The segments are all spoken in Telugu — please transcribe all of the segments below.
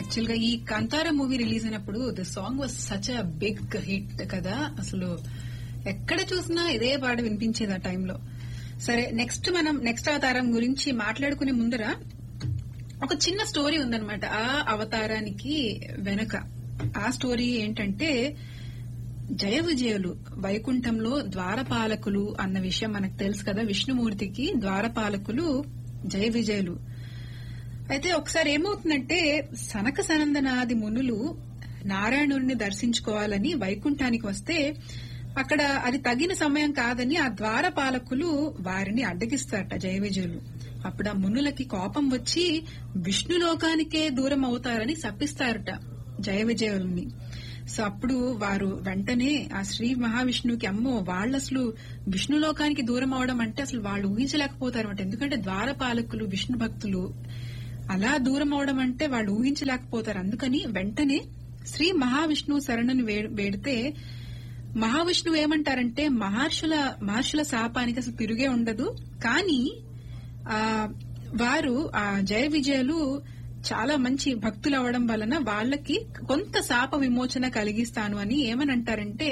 యాక్చువల్ గా ఈ కాంతారా మూవీ రిలీజ్ అయినప్పుడు the song was such a big hit కదా అసలు ఎక్కడ చూసినా ఇదే పాట వినిపించేది ఆ టైంలో సరే నెక్స్ట్ మనం నెక్స్ట్ అవతారం గురించి మాట్లాడుకునే ముందర ఒక చిన్న స్టోరీ ఉందన్నమాట ఆ అవతారానికి వెనక ఆ స్టోరీ ఏంటంటే జయ విజయులు వైకుంఠంలో ద్వారపాలకులు అన్న విషయం మనకు తెలుసు కదా విష్ణుమూర్తికి ద్వారపాలకులు జయ విజయులు అయితే ఒకసారి ఏమవుతుందంటే సనక సనందనాది మునులు నారాయణుడిని దర్శించుకోవాలని వైకుంఠానికి వస్తే అక్కడ అది తగిన సమయం కాదని ఆ ద్వారపాలకులు వారిని అడ్డగిస్తారట జయ విజయులు అప్పుడు ఆ మునులకి కోపం వచ్చి విష్ణులోకానికే దూరం అవుతారని శపిస్తారట జయ విజయుల్ని సో అప్పుడు వారు వెంటనే ఆ శ్రీ మహావిష్ణువుకి అమ్మో వాళ్ళు అసలు విష్ణులోకానికి దూరం అవడం అంటే అసలు వాళ్ళు ఊహించలేకపోతారు అంటే ఎందుకంటే ద్వారపాలకులు విష్ణు భక్తులు అలా దూరం అవడం అంటే వాళ్ళు ఊహించలేకపోతారు అందుకని వెంటనే శ్రీ మహావిష్ణువు శరణుని వే- వేడితే మహావిష్ణువు ఏమంటారంటే మహర్షుల మహర్షుల శాపానికి అసలు తిరుగే ఉండదు కానీ ఆ వారు ఆ జయ విజయులు చాలా మంచి భక్తులు అవడం వలన వాళ్ళకి కొంత శాప విమోచన కలిగిస్తాను అని ఏమని అంటారంటే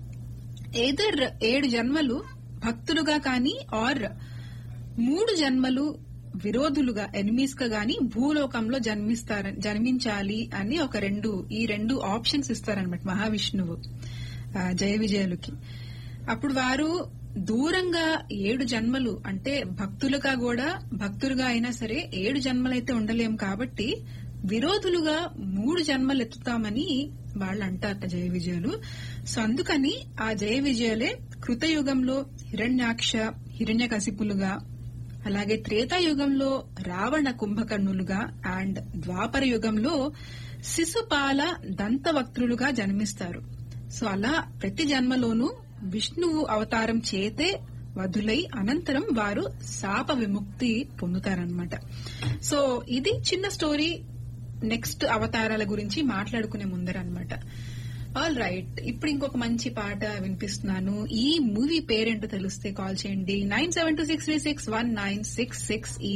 ఏదర్ ఏడు జన్మలు భక్తులుగా కానీ ఆర్ మూడు జన్మలు విరోధులుగా ఎనిమీస్ గా గాని భూలోకంలో జన్మిస్తారని జన్మించాలి అని ఒక రెండు ఈ రెండు ఆప్షన్స్ ఇస్తారనమాట మహావిష్ణువు ఆ, జయ విజయులకి అప్పుడు వారు దూరంగా ఏడు జన్మలు అంటే భక్తులుగా కూడా భక్తులుగా అయినా సరే ఏడు జన్మలైతే ఉండలేం కాబట్టి విరోధులుగా మూడు జన్మలు ఎత్తుతామని వాళ్ళు అంటారట జయ విజయులు సో అందుకని ఆ జయ విజయులే కృతయుగంలో హిరణ్యాక్ష హిరణ్యకశిపులుగా అలాగే త్రేతాయుగంలో రావణ కుంభకర్ణులుగా అండ్ ద్వాపర యుగంలో శిశుపాల దంతవక్త్రులుగా జన్మిస్తారు సో అలా ప్రతి జన్మలోనూ విష్ణువు అవతారం చేతే వధులై అనంతరం వారు శాప విముక్తి పొందుతారనమాట సో ఇది చిన్న స్టోరీ నెక్స్ట్ అవతారాల గురించి మాట్లాడుకునే ముందరనమాట ఆల్ రైట్ ఇప్పుడు ఇంకొక మంచి పాట వినిపిస్తున్నాను ఈ మూవీ పేరేంటో తెలిస్తే కాల్ చేయండి nine seven two six three six one nine six six ఈ